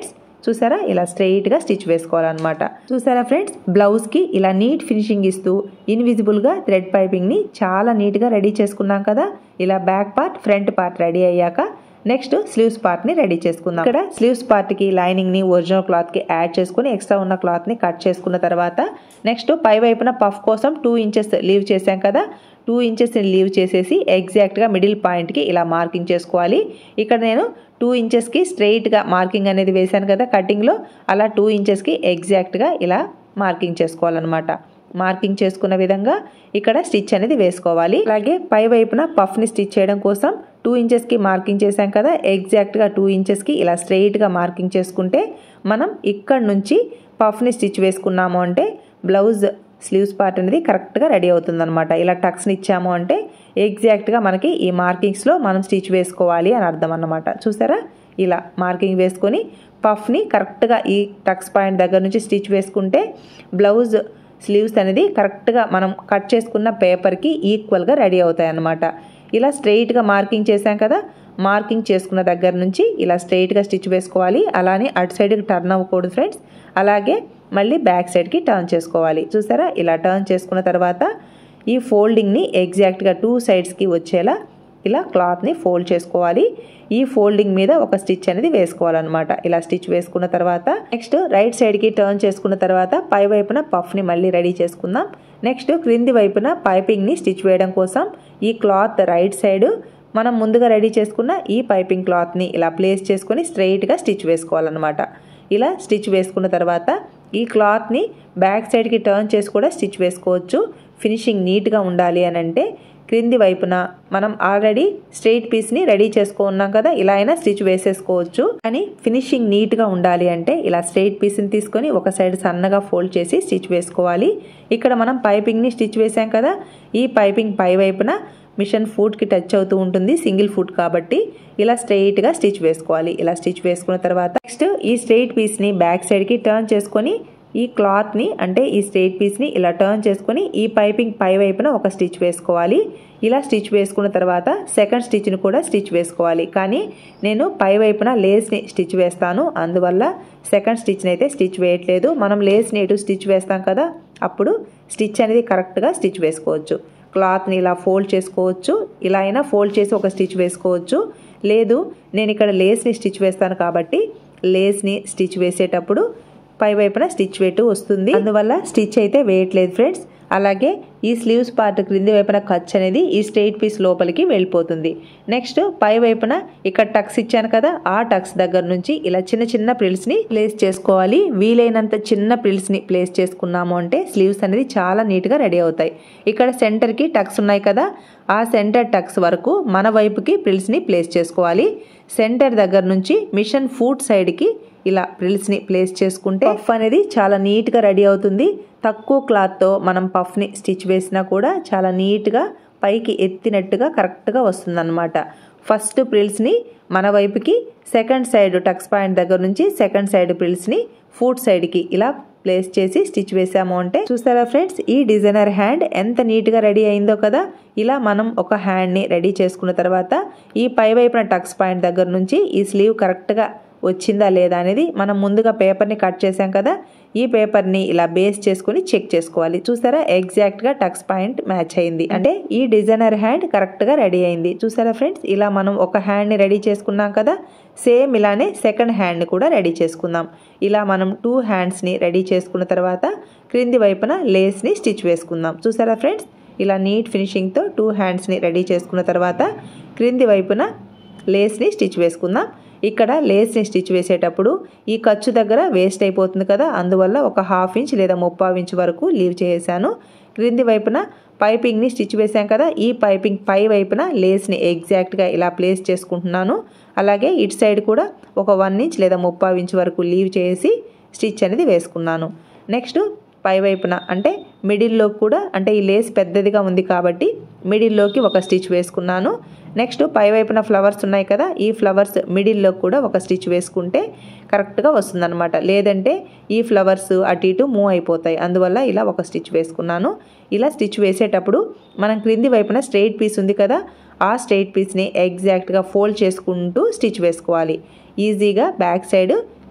చూసారా ఇలా స్ట్రెయిట్గా స్టిచ్ వేసుకోవాలన్నమాట చూసారా ఫ్రెండ్స్ బ్లౌజ్కి ఇలా నీట్ ఫినిషింగ్ ఇస్తూ ఇన్విజిబుల్గా థ్రెడ్ పైపింగ్ని చాలా నీట్గా రెడీ చేసుకున్నాం కదా ఇలా back part front part ready అయ్యాక నెక్స్ట్ స్లీవ్స్ పార్ట్ని రెడీ చేసుకుందాం ఇక్కడ స్లీవ్స్ పార్ట్కి లైనింగ్ని ఒరిజినల్ క్లాత్కి యాడ్ చేసుకుని ఎక్స్ట్రా ఉన్న క్లాత్ని కట్ చేసుకున్న తర్వాత నెక్స్ట్ పై వైపున పఫ్ కోసం టూ ఇంచెస్ లీవ్ చేసాం కదా టూ ఇంచెస్ని లీవ్ చేసేసి ఎగ్జాక్ట్గా మిడిల్ పాయింట్కి ఇలా మార్కింగ్ చేసుకోవాలి ఇక్కడ నేను టూ ఇంచెస్కి స్ట్రెయిట్గా మార్కింగ్ అనేది వేశాను కదా కటింగ్లో అలా టూ ఇంచెస్కి ఎగ్జాక్ట్గా ఇలా మార్కింగ్ చేసుకోవాలన్నమాట మార్కింగ్ చేసుకున్న విధంగా ఇక్కడ స్టిచ్ అనేది వేసుకోవాలి అలాగే పై వైపున పఫ్ని స్టిచ్ చేయడం కోసం టూ ఇంచెస్కి మార్కింగ్ చేసాం కదా ఎగ్జాక్ట్గా టూ ఇంచెస్కి ఇలా స్ట్రెయిట్గా మార్కింగ్ చేసుకుంటే మనం ఇక్కడ నుంచి పఫ్ని స్టిచ్ వేసుకున్నాము అంటే బ్లౌజ్ స్లీవ్స్ పార్ట్ అనేది కరెక్ట్గా రెడీ అవుతుందన్నమాట ఇలా టక్స్ని ఇచ్చాము అంటే ఎగ్జాక్ట్గా మనకి ఈ మార్కింగ్స్లో మనం స్టిచ్ వేసుకోవాలి అని అర్థం అన్నమాట చూసారా ఇలా మార్కింగ్ వేసుకొని పఫ్ని కరెక్ట్గా ఈ టక్స్ పాయింట్ దగ్గర నుంచి స్టిచ్ వేసుకుంటే బ్లౌజ్ స్లీవ్స్ అనేది కరెక్ట్గా మనం కట్ చేసుకున్న పేపర్కి ఈక్వల్గా రెడీ అవుతాయి అన్నమాట ఇలా స్ట్రెయిట్గా మార్కింగ్ చేసాం కదా మార్కింగ్ చేసుకున్న దగ్గర నుంచి ఇలా స్ట్రెయిట్గా స్టిచ్ వేసుకోవాలి అలానే అటు సైడ్కి టర్న్ అవ్వకూడదు ఫ్రెండ్స్ అలాగే మళ్ళీ బ్యాక్ సైడ్కి టర్న్ చేసుకోవాలి చూసారా ఇలా టర్న్ చేసుకున్న తర్వాత ఈ ఫోల్డింగ్ని ఎగ్జాక్ట్గా టూ సైడ్స్కి వచ్చేలా ఇలా క్లాత్ని ఫోల్డ్ చేసుకోవాలి ఈ ఫోల్డింగ్ మీద ఒక స్టిచ్ అనేది వేసుకోవాలన్నమాట ఇలా స్టిచ్ వేసుకున్న తర్వాత నెక్స్ట్ రైట్ సైడ్కి టర్న్ చేసుకున్న తర్వాత పై వైపున పఫ్ని మళ్ళీ రెడీ చేసుకుందాం నెక్స్ట్ క్రింది వైపున పైపింగ్ని స్టిచ్ వేయడం కోసం ఈ క్లాత్ రైట్ సైడ్ మనం ముందుగా రెడీ చేసుకున్న ఈ పైపింగ్ క్లాత్ని ఇలా ప్లేస్ చేసుకొని స్ట్రైట్గా స్టిచ్ వేసుకోవాలన్నమాట ఇలా స్టిచ్ వేసుకున్న తర్వాత ఈ క్లాత్ని బ్యాక్ సైడ్కి టర్న్ చేసి కూడా స్టిచ్ వేసుకోవచ్చు ఫినిషింగ్ నీట్గా ఉండాలి అని అంటే క్రింది వైపున మనం ఆల్రెడీ స్ట్రైట్ పీస్ని రెడీ చేసుకున్నాం కదా ఇలా అయినా స్టిచ్ వేసేసుకోవచ్చు కానీ ఫినిషింగ్ నీట్గా ఉండాలి అంటే ఇలా స్ట్రైట్ పీస్ని తీసుకొని ఒక సైడ్ సన్నగా ఫోల్డ్ చేసి స్టిచ్ వేసుకోవాలి ఇక్కడ మనం పైపింగ్ని స్టిచ్ వేసాం కదా ఈ పైపింగ్ పై వైపున మిషన్ ఫుట్కి టచ్ అవుతూ ఉంటుంది సింగిల్ ఫుట్ కాబట్టి ఇలా స్ట్రెయిట్గా స్టిచ్ వేసుకోవాలి ఇలా స్టిచ్ వేసుకున్న తర్వాత నెక్స్ట్ ఈ స్ట్రెయిట్ పీస్ని బ్యాక్ సైడ్కి టర్న్ చేసుకొని ఈ క్లాత్ని అంటే ఈ స్ట్రెయిట్ పీస్ని ఇలా టర్న్ చేసుకొని ఈ పైపింగ్ పై వైపున ఒక స్టిచ్ వేసుకోవాలి ఇలా స్టిచ్ వేసుకున్న తర్వాత సెకండ్ స్టిచ్ని కూడా స్టిచ్ వేసుకోవాలి కానీ నేను పై వైపున లేస్ని స్టిచ్ వేస్తాను అందువల్ల సెకండ్ స్టిచ్ని అయితే స్టిచ్ వేయట్లేదు మనం లేస్ని ఎటు స్టిచ్ వేస్తాం కదా అప్పుడు స్టిచ్ అనేది కరెక్ట్గా స్టిచ్ వేసుకోవచ్చు క్లాత్ని ఇలా ఫోల్డ్ చేసుకోవచ్చు ఇలా అయినా ఫోల్డ్ చేసి ఒక స్టిచ్ వేసుకోవచ్చు లేదు నేను ఇక్కడ లేస్ని స్టిచ్ వేస్తాను కాబట్టి లేస్ని స్టిచ్ వేసేటప్పుడు పై వైపున స్టిచ్ వేటు వస్తుంది అందువల్ల స్టిచ్ అయితే వేయట్లేదు ఫ్రెండ్స్ అలాగే ఈ స్లీవ్స్ పార్ట్ క్రింది వైపున ఖర్చు అనేది ఈ స్ట్రైట్ పీస్ లోపలికి వెళ్ళిపోతుంది నెక్స్ట్ పై వైపున ఇక్కడ టక్స్ ఇచ్చాను కదా ఆ టక్స్ దగ్గర నుంచి ఇలా చిన్న చిన్న ప్రిల్స్ని ప్లేస్ చేసుకోవాలి వీలైనంత చిన్న ప్రిల్స్ని ప్లేస్ చేసుకున్నాము అంటే స్లీవ్స్ అనేది చాలా నీట్గా రెడీ అవుతాయి ఇక్కడ సెంటర్కి టక్స్ ఉన్నాయి కదా ఆ సెంటర్ టక్స్ వరకు మన వైపుకి ప్రిల్స్ని ప్లేస్ చేసుకోవాలి సెంటర్ దగ్గర నుంచి మిషన్ ఫూట్ సైడ్కి ఇలా ప్రిల్స్ని ప్లేస్ చేసుకుంటే పఫ్ అనేది చాలా నీట్గా రెడీ అవుతుంది తక్కువ క్లాత్తో మనం పఫ్ని స్టిచ్ వేసినా కూడా చాలా నీట్గా పైకి ఎత్తినట్టుగా కరెక్ట్గా వస్తుందన్నమాట ఫస్ట్ ప్రిల్స్ని మన వైపుకి సెకండ్ సైడ్ టక్స్ పాయింట్ దగ్గర నుంచి సెకండ్ సైడ్ ప్రిల్స్ని ఫూట్ సైడ్కి ఇలా ప్లేస్ చేసి స్టిచ్ వేసాము అంటే చూస్తారా ఫ్రెండ్స్ ఈ డిజైనర్ హ్యాండ్ ఎంత నీట్గా రెడీ అయిందో కదా ఇలా మనం ఒక హ్యాండ్ని రెడీ చేసుకున్న తర్వాత ఈ పై వైపున టక్స్ పాయింట్ దగ్గర నుంచి ఈ స్లీవ్ కరెక్ట్గా వచ్చిందా లేదా అనేది మనం ముందుగా పేపర్ని కట్ చేసాం కదా ఈ పేపర్ని ఇలా బేస్ చేసుకుని చెక్ చేసుకోవాలి చూసారా ఎగ్జాక్ట్గా టక్స్ పాయింట్ మ్యాచ్ అయింది అంటే ఈ డిజైనర్ హ్యాండ్ కరెక్ట్గా రెడీ అయింది చూసారా ఫ్రెండ్స్ ఇలా మనం ఒక హ్యాండ్ని రెడీ చేసుకున్నాం కదా సేమ్ ఇలానే సెకండ్ హ్యాండ్ని కూడా రెడీ చేసుకుందాం ఇలా మనం టూ హ్యాండ్స్ని రెడీ చేసుకున్న తర్వాత క్రింది వైపున లేస్ని స్టిచ్ వేసుకుందాం చూసారా ఫ్రెండ్స్ ఇలా నీట్ ఫినిషింగ్తో టూ హ్యాండ్స్ని రెడీ చేసుకున్న తర్వాత క్రింది వైపున లేస్ని స్టిచ్ వేసుకుందాం ఇక్కడ లేస్ని స్టిచ్ వేసేటప్పుడు ఈ ఖర్చు దగ్గర వేస్ట్ అయిపోతుంది కదా అందువల్ల ఒక హాఫ్ ఇంచ్ లేదా ముప్పావు ఇంచ్ వరకు లీవ్ చేసాను క్రింది వైపున పైపింగ్ని స్టిచ్ వేసాం కదా ఈ పైపింగ్ పై వైపున లేస్ని ఎగ్జాక్ట్గా ఇలా ప్లేస్ చేసుకుంటున్నాను అలాగే ఇటు సైడ్ కూడా ఒక వన్ ఇంచ్ లేదా ముప్పావు ఇంచ్ వరకు లీవ్ చేసి స్టిచ్ అనేది వేసుకున్నాను నెక్స్ట్ పై వైపున అంటే మిడిల్లో కూడా అంటే ఈ లేస్ పెద్దదిగా ఉంది కాబట్టి మిడిల్లోకి ఒక స్టిచ్ వేసుకున్నాను నెక్స్ట్ పై వైపున ఫ్లవర్స్ ఉన్నాయి కదా ఈ ఫ్లవర్స్ మిడిల్లో కూడా ఒక స్టిచ్ వేసుకుంటే కరెక్ట్గా వస్తుందన్నమాట లేదంటే ఈ ఫ్లవర్స్ అటు ఇటు మూవ్ అయిపోతాయి అందువల్ల ఇలా ఒక స్టిచ్ వేసుకున్నాను ఇలా స్టిచ్ వేసేటప్పుడు మనం క్రింది వైపున స్ట్రెయిట్ పీస్ ఉంది కదా ఆ స్ట్రెయిట్ పీస్ని ఎగ్జాక్ట్గా ఫోల్డ్ చేసుకుంటూ స్టిచ్ వేసుకోవాలి ఈజీగా బ్యాక్ సైడ్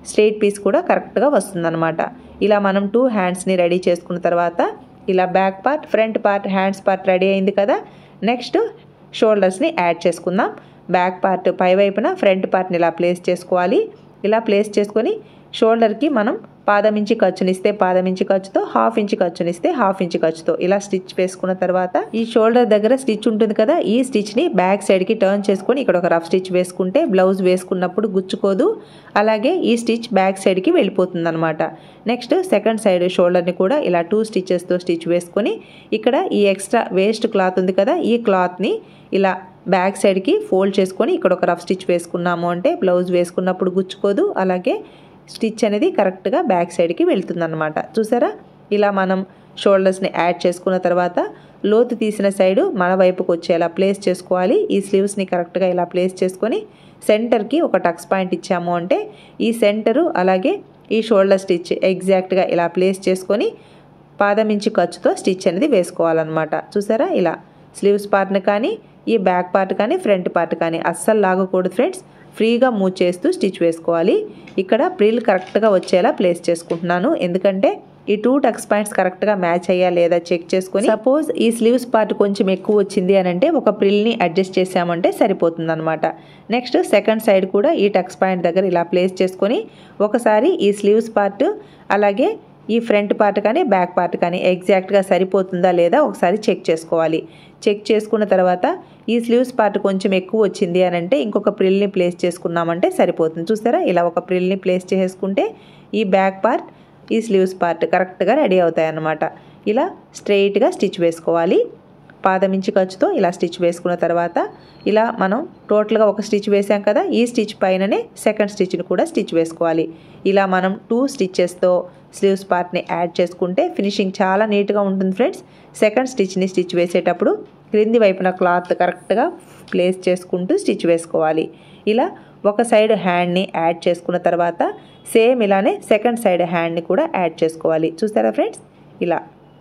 స్ట్రైట్ పీస్ కూడా కరెక్ట్గా వస్తుందన్నమాట ఇలా మనం టూ హ్యాండ్స్ని రెడీ చేసుకున్న తర్వాత ఇలా back part front part hands part ready అయింది కదా నెక్స్ట్ షోల్డర్స్ని యాడ్ చేసుకుందాం బ్యాక్ పార్ట్ పై వైపున ఫ్రంట్ పార్ట్ని ఇలా ప్లేస్ చేసుకోవాలి ఇలా ప్లేస్ చేసుకొని షోల్డర్కి మనం పాదం ఇంచి ఖర్చునిస్తే పాదం ఇంచి ఖర్చుతో హాఫ్ ఇంచి ఖర్చునిస్తే హాఫ్ ఇంచి ఖర్చుతో ఇలా స్టిచ్ వేసుకున్న తర్వాత ఈ షోల్డర్ దగ్గర స్టిచ్ ఉంటుంది కదా ఈ స్టిచ్ని బ్యాక్ సైడ్కి టర్న్ చేసుకొని ఇక్కడ ఒక రఫ్ స్టిచ్ వేసుకుంటే బ్లౌజ్ వేసుకున్నప్పుడు గుచ్చుకోదు అలాగే ఈ స్టిచ్ బ్యాక్ సైడ్కి వెళ్ళిపోతుంది అనమాట నెక్స్ట్ సెకండ్ సైడ్ షోల్డర్ని కూడా ఇలా టూ స్టిచెస్తో స్టిచ్ వేసుకొని ఇక్కడ ఈ ఎక్స్ట్రా వేస్ట్ క్లాత్ ఉంది కదా ఈ క్లాత్ని ఇలా బ్యాక్ సైడ్కి ఫోల్డ్ చేసుకొని ఇక్కడ ఒక రఫ్ స్టిచ్ వేసుకున్నాము అంటే బ్లౌజ్ వేసుకున్నప్పుడు గుచ్చుకోదు అలాగే స్టిచ్ అనేది కరెక్ట్గా బ్యాక్ సైడ్కి వెళ్తుందన్నమాట చూసారా ఇలా మనం షోల్డర్స్ని యాడ్ చేసుకున్న తర్వాత లోతు తీసిన సైడు మన వైపుకి వచ్చేలా ప్లేస్ చేసుకోవాలి ఈ స్లీవ్స్ని కరెక్ట్గా ఇలా ప్లేస్ చేసుకొని సెంటర్కి ఒక టక్స్ పాయింట్ ఇచ్చాము అంటే ఈ సెంటరు అలాగే ఈ షోల్డర్ స్టిచ్ ఎగ్జాక్ట్గా ఇలా ప్లేస్ చేసుకొని పాదమించి ఖర్చుతో స్టిచ్ అనేది వేసుకోవాలన్నమాట చూసారా ఇలా స్లీవ్స్ పార్ట్ని కానీ ఈ బ్యాక్ పార్ట్ కానీ ఫ్రంట్ పార్ట్ కానీ అస్సలు లాగకూడదు ఫ్రెండ్స్ ఫ్రీగా మూవ్ చేస్తూ స్టిచ్ వేసుకోవాలి ఇక్కడ ప్రిల్ కరెక్ట్గా వచ్చేలా ప్లేస్ చేసుకుంటున్నాను ఎందుకంటే ఈ టూ టక్స్ పాయింట్స్ కరెక్ట్గా మ్యాచ్ అయ్యా లేదా చెక్ చేసుకొని సపోజ్ ఈ స్లీవ్స్ పార్ట్ కొంచెం ఎక్కువ వచ్చింది అని అంటే ఒక ప్రిల్ని అడ్జస్ట్ చేసామంటే సరిపోతుంది అనమాట నెక్స్ట్ సెకండ్ సైడ్ కూడా ఈ టక్స్ పాయింట్ దగ్గర ఇలా ప్లేస్ చేసుకొని ఒకసారి ఈ స్లీవ్స్ పార్ట్ అలాగే ఈ ఫ్రంట్ పార్ట్ కానీ బ్యాక్ పార్ట్ కానీ ఎగ్జాక్ట్గా సరిపోతుందా లేదా ఒకసారి చెక్ చేసుకోవాలి చెక్ చేసుకున్న తర్వాత ఈ స్లీవ్స్ పార్ట్ కొంచెం ఎక్కువ వచ్చింది అని అంటే ఇంకొక ప్రిల్ని ప్లేస్ చేసుకున్నామంటే సరిపోతుంది చూసారా ఇలా ఒక ప్రిల్ని ప్లేస్ చేసుకుంటే ఈ బ్యాక్ పార్ట్ ఈ స్లీవ్స్ పార్ట్ కరెక్ట్గా రెడీ అవుతాయి అన్నమాట ఇలా స్ట్రెయిట్గా స్టిచ్ వేసుకోవాలి పాదం ఇంచి ఖర్చుతో ఇలా స్టిచ్ వేసుకున్న తర్వాత ఇలా మనం టోటల్గా ఒక స్టిచ్ వేసాం కదా ఈ స్టిచ్ పైననే సెకండ్ స్టిచ్ని కూడా స్టిచ్ వేసుకోవాలి ఇలా మనం టూ స్టిచ్చెస్తో స్లీవ్స్ పార్ట్ని యాడ్ చేసుకుంటే ఫినిషింగ్ చాలా నీట్గా ఉంటుంది ఫ్రెండ్స్ సెకండ్ స్టిచ్ని స్టిచ్ వేసేటప్పుడు క్రింది వైపున క్లాత్ కరెక్ట్గా ప్లేస్ చేసుకుంటూ స్టిచ్ వేసుకోవాలి ఇలా ఒక సైడ్ హ్యాండ్ని యాడ్ చేసుకున్న తర్వాత సేమ్ ఇలానే సెకండ్ సైడ్ హ్యాండ్ని కూడా యాడ్ చేసుకోవాలి చూస్తారా ఫ్రెండ్స్ ఇలా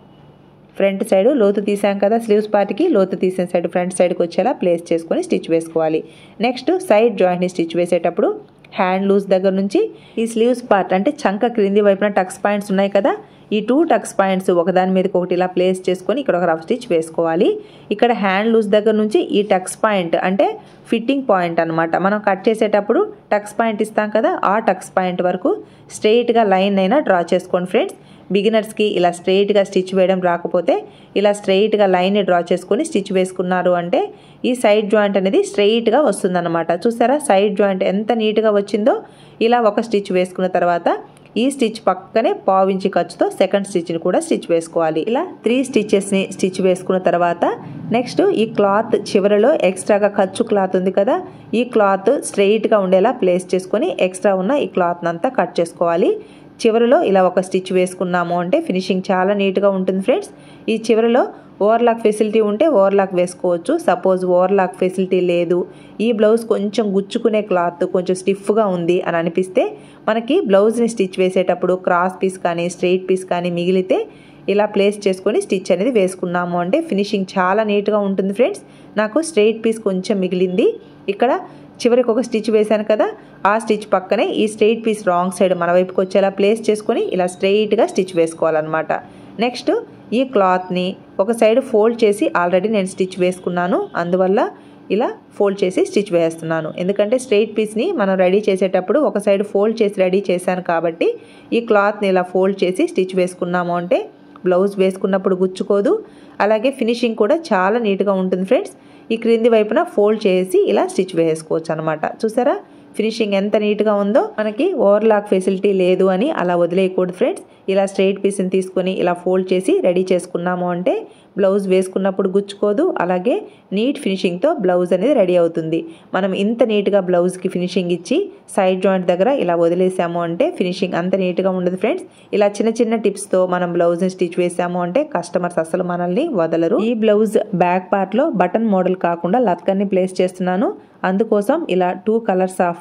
ఫ్రంట్ సైడ్ లోతు తీసాం కదా స్లీవ్స్ పార్ట్కి లోతు తీసిన సైడ్ ఫ్రంట్ సైడ్కి వచ్చేలా ప్లేస్ చేసుకొని స్టిచ్ వేసుకోవాలి నెక్స్ట్ సైడ్ జాయింట్ని స్టిచ్ వేసేటప్పుడు హ్యాండ్ లూజ్ దగ్గర నుంచి ఈ స్లీవ్స్ పార్ట్ అంటే చంక క్రింది వైపున టక్స్ పాయింట్స్ ఉన్నాయి కదా ఈ టూ టక్స్ పాయింట్స్ ఒకదాని మీదకి ఒకటి ఇలా ప్లేస్ చేసుకొని ఇక్కడ ఒక రఫ్ స్టిచ్ వేసుకోవాలి ఇక్కడ హ్యాండ్ లూజ్ దగ్గర నుంచి ఈ టక్స్ పాయింట్ అంటే ఫిట్టింగ్ పాయింట్ అనమాట మనం కట్ చేసేటప్పుడు టక్స్ పాయింట్ ఇస్తాం కదా ఆ టక్స్ పాయింట్ వరకు స్ట్రెయిట్గా లైన్ అయినా డ్రా చేసుకోండి ఫ్రెండ్స్ బిగినర్స్కి ఇలా స్ట్రెయిట్గా స్టిచ్ వేయడం రాకపోతే ఇలా స్ట్రెయిట్గా లైన్ని డ్రా చేసుకొని స్టిచ్ వేసుకున్నారు అంటే ఈ సైడ్ జాయింట్ అనేది స్ట్రెయిట్గా వస్తుందన్నమాట చూసారా సైడ్ జాయింట్ ఎంత నీట్గా వచ్చిందో ఇలా ఒక స్టిచ్ వేసుకున్న తర్వాత ఈ స్టిచ్ పక్కనే పావించి ఖర్చుతో సెకండ్ స్టిచ్ని కూడా స్టిచ్ వేసుకోవాలి ఇలా త్రీ స్టిచెస్ని స్టిచ్ వేసుకున్న తర్వాత నెక్స్ట్ ఈ క్లాత్ చివరిలో ఎక్స్ట్రాగా ఖర్చు క్లాత్ ఉంది కదా ఈ క్లాత్ స్ట్రెయిట్గా ఉండేలా ప్లేస్ చేసుకొని ఎక్స్ట్రా ఉన్న ఈ క్లాత్ అంతా కట్ చేసుకోవాలి చివరిలో ఇలా ఒక స్టిచ్ వేసుకున్నాము అంటే ఫినిషింగ్ చాలా నీట్గా ఉంటుంది ఫ్రెండ్స్ ఈ చివరిలో ఓవర్లాక్ ఫెసిలిటీ ఉంటే ఓవర్లాక్ వేసుకోవచ్చు సపోజ్ ఓవర్లాక్ ఫెసిలిటీ లేదు ఈ బ్లౌజ్ కొంచెం గుచ్చుకునే క్లాత్ కొంచెం స్టిఫ్గా ఉంది అని అనిపిస్తే మనకి బ్లౌజ్ని స్టిచ్ వేసేటప్పుడు క్రాస్ పీస్ కానీ స్ట్రెయిట్ పీస్ కానీ మిగిలితే ఇలా ప్లేస్ చేసుకొని స్టిచ్ అనేది వేసుకున్నాము అంటే ఫినిషింగ్ చాలా నీట్గా ఉంటుంది ఫ్రెండ్స్ నాకు స్ట్రెయిట్ పీస్ కొంచెం మిగిలింది ఇక్కడ చివరికి ఒక స్టిచ్ వేశాను కదా ఆ స్టిచ్ పక్కనే ఈ స్ట్రెయిట్ పీస్ రాంగ్ సైడ్ మన వైపుకి వచ్చేలా ప్లేస్ చేసుకొని ఇలా స్ట్రెయిట్గా స్టిచ్ వేసుకోవాలన్నమాట నెక్స్ట్ ఈ క్లాత్ని ఒక సైడ్ ఫోల్డ్ చేసి ఆల్రెడీ నేను స్టిచ్ వేసుకున్నాను అందువల్ల ఇలా ఫోల్డ్ చేసి స్టిచ్ వేస్తున్నాను ఎందుకంటే స్ట్రెయిట్ పీస్ని మనం రెడీ చేసేటప్పుడు ఒక సైడ్ ఫోల్డ్ చేసి రెడీ చేశాను కాబట్టి ఈ క్లాత్ని ఇలా ఫోల్డ్ చేసి స్టిచ్ వేసుకున్నాము అంటే బ్లౌజ్ వేసుకున్నప్పుడు గుచ్చుకోదు అలాగే ఫినిషింగ్ కూడా చాలా నీట్గా ఉంటుంది ఫ్రెండ్స్ ఈ క్రింది వైపున ఫోల్డ్ చేసి ఇలా స్టిచ్ వేసుకోవచ్చు అనమాట చూసారా ఫినిషింగ్ ఎంత నీట్గా ఉందో మనకి ఓవర్లాక్ ఫెసిలిటీ లేదు అని అలా వదిలేయకూడదు ఫ్రెండ్స్ ఇలా స్ట్రైట్ పీస్ని తీసుకొని ఇలా ఫోల్డ్ చేసి రెడీ చేసుకున్నాము అంటే బ్లౌజ్ వేసుకున్నప్పుడు గుచ్చుకోదు అలాగే నీట్ ఫినిషింగ్తో బ్లౌజ్ అనేది రెడీ అవుతుంది మనం ఇంత నీట్గా బ్లౌజ్కి ఫినిషింగ్ ఇచ్చి సైడ్ జాయింట్ దగ్గర ఇలా వదిలేసాము అంటే ఫినిషింగ్ అంత నీట్గా ఉండదు ఫ్రెండ్స్ ఇలా చిన్న చిన్న టిప్స్తో మనం బ్లౌజ్ని స్టిచ్ వేసాము అంటే కస్టమర్స్ అసలు మనల్ని వదలరు ఈ బ్లౌజ్ బ్యాక్ పార్ట్లో బటన్ మోడల్ కాకుండా లత్కన్ని ప్లేస్ చేస్తున్నాను అందుకోసం ఇలా టూ కలర్స్ ఆఫ్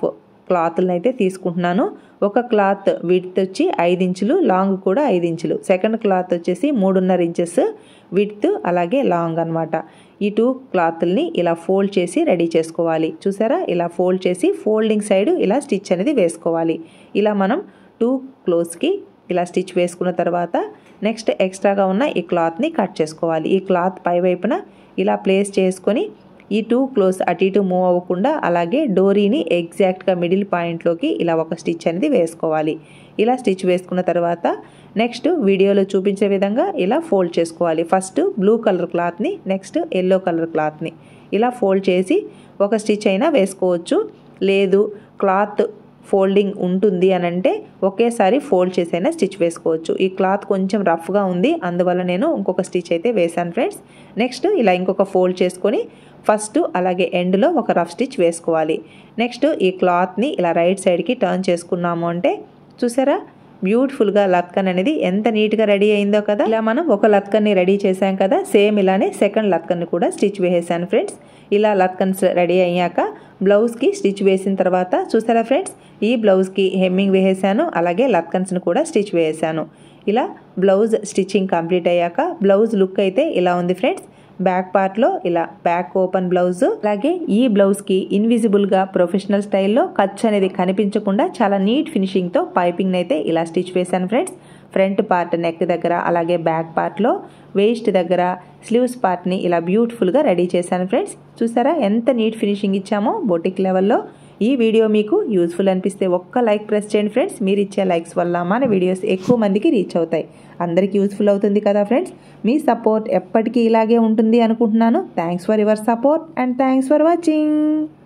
క్లాత్లను అయితే తీసుకుంటున్నాను ఒక క్లాత్ విడ్త్ వచ్చి ఐదు ఇంచులు లాంగ్ కూడా ఐదు ఇంచులు సెకండ్ క్లాత్ వచ్చేసి మూడున్నర ఇంచెస్ విడ్త్ అలాగే లాంగ్ అనమాట ఈ టూ క్లాత్ని ఇలా ఫోల్డ్ చేసి రెడీ చేసుకోవాలి చూసారా ఇలా ఫోల్డ్ చేసి ఫోల్డింగ్ సైడ్ ఇలా స్టిచ్ అనేది వేసుకోవాలి ఇలా మనం టూ క్లోజ్కి ఇలా స్టిచ్ వేసుకున్న తర్వాత నెక్స్ట్ ఎక్స్ట్రాగా ఉన్న ఈ క్లాత్ని కట్ చేసుకోవాలి ఈ క్లాత్ పై వైపున ఇలా ప్లేస్ చేసుకొని ఈ టూ క్లోజ్ అటు ఇటు మూవ్ అవ్వకుండా అలాగే డోరీని ఎగ్జాక్ట్గా మిడిల్ పాయింట్లోకి ఇలా ఒక స్టిచ్ అనేది వేసుకోవాలి ఇలా స్టిచ్ వేసుకున్న తర్వాత నెక్స్ట్ వీడియోలో చూపించే విధంగా ఇలా ఫోల్డ్ చేసుకోవాలి ఫస్ట్ బ్లూ కలర్ క్లాత్ని నెక్స్ట్ ఎల్లో కలర్ క్లాత్ని ఇలా ఫోల్డ్ చేసి ఒక స్టిచ్ అయినా వేసుకోవచ్చు లేదు క్లాత్ ఫోల్డింగ్ ఉంటుంది అని అంటే ఒకేసారి ఫోల్డ్ చేసైనా స్టిచ్ వేసుకోవచ్చు ఈ క్లాత్ కొంచెం రఫ్గా ఉంది అందువల్ల నేను ఇంకొక స్టిచ్ అయితే వేశాను ఫ్రెండ్స్ నెక్స్ట్ ఇలా ఇంకొక ఫోల్డ్ చేసుకొని ఫస్ట్ అలాగే ఎండ్లో ఒక రఫ్ స్టిచ్ వేసుకోవాలి నెక్స్ట్ ఈ క్లాత్ని ఇలా రైట్ సైడ్కి టర్న్ చేసుకున్నాము అంటే చూసారా బ్యూటిఫుల్గా లత్కన్ అనేది ఎంత నీట్గా రెడీ అయిందో కదా ఇలా మనం ఒక లత్కన్ని రెడీ చేసాం కదా సేమ్ ఇలానే సెకండ్ లత్కన్ని కూడా స్టిచ్ వేసేసాను ఫ్రెండ్స్ ఇలా లత్కన్స్ రెడీ అయ్యాక బ్లౌజ్కి స్టిచ్ వేసిన తర్వాత చూసారా ఫ్రెండ్స్ ఈ బ్లౌజ్కి హెమ్మింగ్ వేసేసాను అలాగే లత్కన్స్ని కూడా స్టిచ్ వేసాను ఇలా బ్లౌజ్ స్టిచ్చింగ్ కంప్లీట్ అయ్యాక బ్లౌజ్ లుక్ అయితే ఇలా ఉంది ఫ్రెండ్స్ బ్యాక్ పార్ట్లో ఇలా బ్యాక్ ఓపెన్ బ్లౌజ్ అలాగే ఈ బ్లౌజ్కి ఇన్విజిబుల్గా ప్రొఫెషనల్ స్టైల్లో ఖర్చు అనేది కనిపించకుండా చాలా నీట్ ఫినిషింగ్తో పైపింగ్ అయితే ఇలా స్టిచ్ వేశాను ఫ్రెండ్స్ ఫ్రంట్ పార్ట్ నెక్ దగ్గర అలాగే బ్యాక్ పార్ట్లో వేస్ట్ దగ్గర స్లీవ్స్ పార్ట్ని ఇలా బ్యూటిఫుల్గా రెడీ చేశాను ఫ్రెండ్స్ చూసారా ఎంత నీట్ ఫినిషింగ్ ఇచ్చామో బొటిక్ లెవెల్లో ఈ వీడియో మీకు యూస్ఫుల్ అనిపిస్తే ఒక్క లైక్ ప్రెస్ చేయండి ఫ్రెండ్స్ మీరు ఇచ్చే లైక్స్ వల్ల మన వీడియోస్ ఎక్కువ మందికి రీచ్ అవుతాయి అందరికీ యూస్ఫుల్ అవుతుంది కదా ఫ్రెండ్స్ మీ సపోర్ట్ ఎప్పటికీ ఇలాగే ఉంటుంది అనుకుంటున్నాను thanks for your support and thanks for watching